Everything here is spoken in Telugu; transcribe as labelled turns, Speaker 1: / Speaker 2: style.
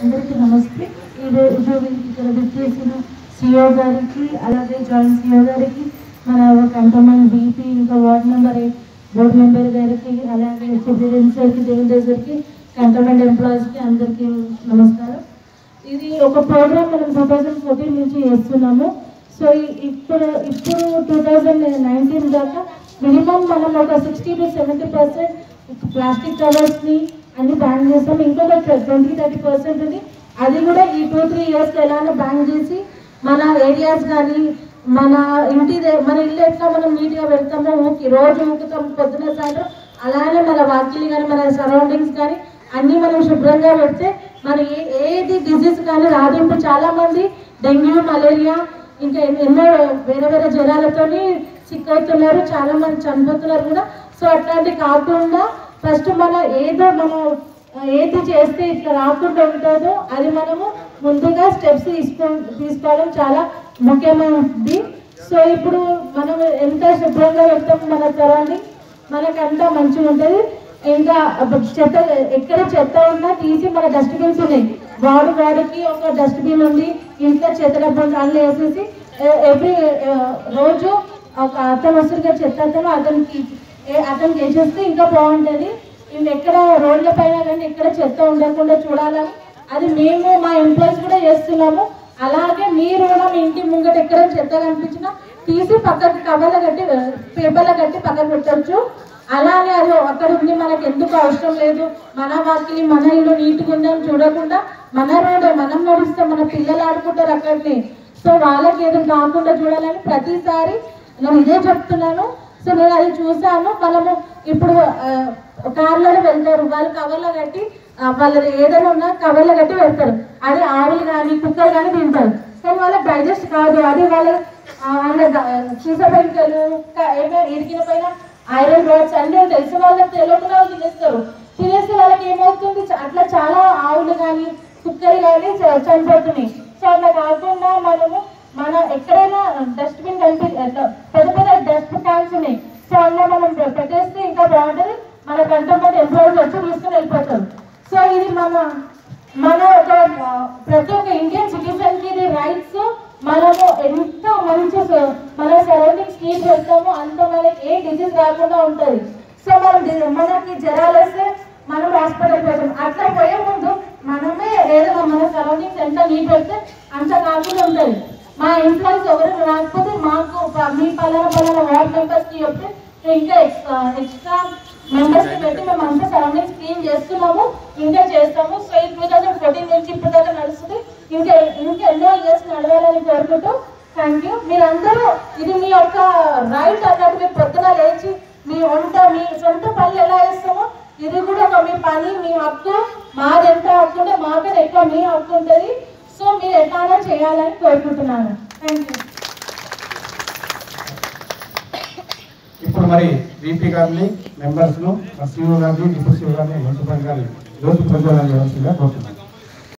Speaker 1: అందరికీ నమస్తే ఇది ఇది ఇక్కడ విచ్చేసిన సిఓ గారికి అలాగే జాయింట్ సిఓ గారికి మన కంటోన్మెంట్ బీపీ ఇంకా ward number eight board member గారికి అలాగే సూపరింటెండెంట్ సార్కి దేవేంద్ర సార్కి కంటోన్మెంట్ ఎంప్లాయీస్కి అందరికీ నమస్కారం ఇది ఒక ప్రోగ్రామ్ మనం టూ థౌజండ్ ఫోర్టీన్ నుంచి చేస్తున్నాము సో ఈ- ఇప్పుడు ఇప్పుడు టూ థౌజండ్ నైన్టీన్ దాకా మినిమం మనం ఒక sixty to seventy percent plastic కవర్స్ని అన్ని బ్యాన్ చేస్తాం ఇంకొక ట్వంటీ థర్టీ పర్సెంట్ ఉంది అది కూడా ఈ టూ త్రీ ఇయర్స్ ఎలానో బ్యాన్ చేసి మన ఏరియాస్ కానీ మన ఇంటి దే- మన ఇల్లు ఎట్లా మనం నీట్గా పెడతామో ఊకి రోజు ఊకుతాం పొద్దున సాయంత్రం అలానే మన వాకిలి కానీ మన సరౌండింగ్స్ కానీ అన్నీ మనం శుభ్రంగా పెడితే మన ఏ ఏది డిసీజ్ కానీ రాదు ఇప్పుడు చాలా మంది డెంగ్యూ మలేరియా ఇంకా ఎన్- ఎన్నో వేరే వేరే జ్వరాలతోని సిక్ అవుతున్నారు చాలా మంది చనిపోతున్నారు కూడా సో అట్లాంటి కాకుండా ఫస్ట్ మన ఏదో మనం ఆ, ఏది చేస్తే ఇట్లా రాకుండా ఉంటుందో అది మనము ముందుగా స్టెప్స్ తీసుకో తీసుకోవడం చాలా ముఖ్యమైనది సో ఇప్పుడు మనం ఎంత శుభ్రంగా పెడతాం మన సరౌండింగ్ మనకంతా మంచిగా ఉంటుంది ఇంకా అబ్బ- చెత్త ఎక్కడ చెత్త ఉన్నా తీసి మన డస్ట్బిన్స్ ఉన్నాయి వాడు వాడికి ఒక డస్ట్బిన్ ఉంది ఇంట్లో చెత్త డబ్బులు అన్నీ వేసేసి ఎవ్రీ రోజు ఒక అతను వస్తుంది కదా చెత్త అతను అతనికి ఏ- అతనికి వేసేస్తే ఇంకా బాగుంటుంది ఇవి ఎక్కడ రోడ్ల పైన కానీ ఎక్కడ చెత్త ఉండకుండా చూడాలని అది మేము మా ఎంప్లాయీస్ కూడా చేస్తున్నాము అలాగే మీరు కూడా మీ ఇంటి ముంగట ఎక్కడ చెత్త కనిపించినా తీసి పక్కకి కవర్లో కట్టి పేపర్లో కట్టి పక్కన పెట్టచ్చు అలానే అది అక్కడ ఉంది మనకి ఎందుకు అవసరం లేదు మన వాకిలి మన ఇల్లు నీట్గా ఉందని చూడకుండా మన రోడ్ మనం నడుస్తాం మన పిల్లలు ఆడుకుంటారు అక్కడిని సో వాళ్ళకి ఏదో కాకుండా చూడాలని ప్రతిసారి నేను ఇదే చెప్తున్నాను సో నేను అది చూసాను మనము ఇప్పుడు కార్లో వెళ్తారు వాళ్ళు కవర్లో కట్టి ఆ, వాళ్ళది ఏదైనా ఉన్నా కవర్లో కట్టి వెళ్తారు అది ఆవులు కానీ కుక్కలు కానీ తింటారు కానీ వాళ్ళకి డైజెస్ట్ కాదు అది వాళ్ళ సీసపెంకలు ఏమైనా ఇరికిన పైన ఐరన్ రాడ్స్ అన్నీ ఉంటాయి సో వాళ్ళకి తెలియకుండా వాళ్ళు తినేస్తారు తినేస్తే వాళ్ళకి ఏమవుతుంది చ- అట్లా చాలా ఆవులు కానీ కుక్కలు కానీ చ- చనిపోతున్నాయి సో అట్లా కాకుండా మనము మన ఎక్కడైనా డస్ట్బిన్ కనిపి అట్లా పెద్ద పెద్ద డస్ట్ క్యాన్స్ ఉన్నాయి సో అందులో మనం పె- పెట్టేస్తే ఇంకా బాగుంటుంది మన కంటోన్మెంట్ ఎంప్లాయీస్ వచ్చి తీసుకుని వెళ్ళిపోతారు సో ఇది మన మన ఒక ఆ, ప్రతి ఒక్క ఇండియన్ సిటిజన్ కి ఇది రైట్స్ మనము ఎంత మంచి స- మన సరౌండింగ్స్ నీట్ పెడతామో అంత మనకి ఏ డిసీజ్ రాకుండా ఉంటుంది సో మనం డి- మనకి జ్వరాలు వస్తే మనం హాస్పిటల్ పోతాం అట్లా పోయే ముందు మనమే ఏదో మన సరౌండింగ్స్ ఎంత నీట్ పెడితే అంత కాకుండా ఉంటుంది మా ఎంప్లాయీస్ ఎవరైనా రాకపోతే మాకు ప- మీ పలానా పలానా వార్డ్ మెంబర్స్ కి చెప్తే ఇంకా ఎక్స్ట్రా మెంబర్స్ కి పెట్టి మేము అంతా సరౌండింగ్స్ క్లీన్ చేస్తున్నాము ఇంకా చేస్తాము సో ఈ టూ థౌసండ్ ఫోర్టీన్ నుంచి ఇప్పుడు దాకా నడుస్తుంది ఇంకా ఇంకా ఎన్నో ఇయర్స్ నడవాలని కోరుకుంటూ థ్యాంక్ యూ మీరందరూ ఇది మీ యొక్క రైట్ అన్నట్టు మీరు పొద్దున లేచి మీ వంట మీ సొంత పనులు ఎలా చేస్తామో ఇది కూడా ఒక మీ పని మీ హక్కు మాది ఎంత హక్కు ఉంటే మాకన్నా ఎక్కువ మీ హక్కు ఉంటుంది సో మీరు ఎట్లానో చేయాలని కోరుకుంటున్నాను థ్యాంక్ యూ
Speaker 2: ఇప్పుడు మరి వీపీ గారిని మెంబర్స్ ను సీఓ గారిని డిప్యూటీ సీఓ గారిని మున్సిపల్ గారిని రోజు ప్రజలను చేయవలసిందిగా కోరుతున్నాను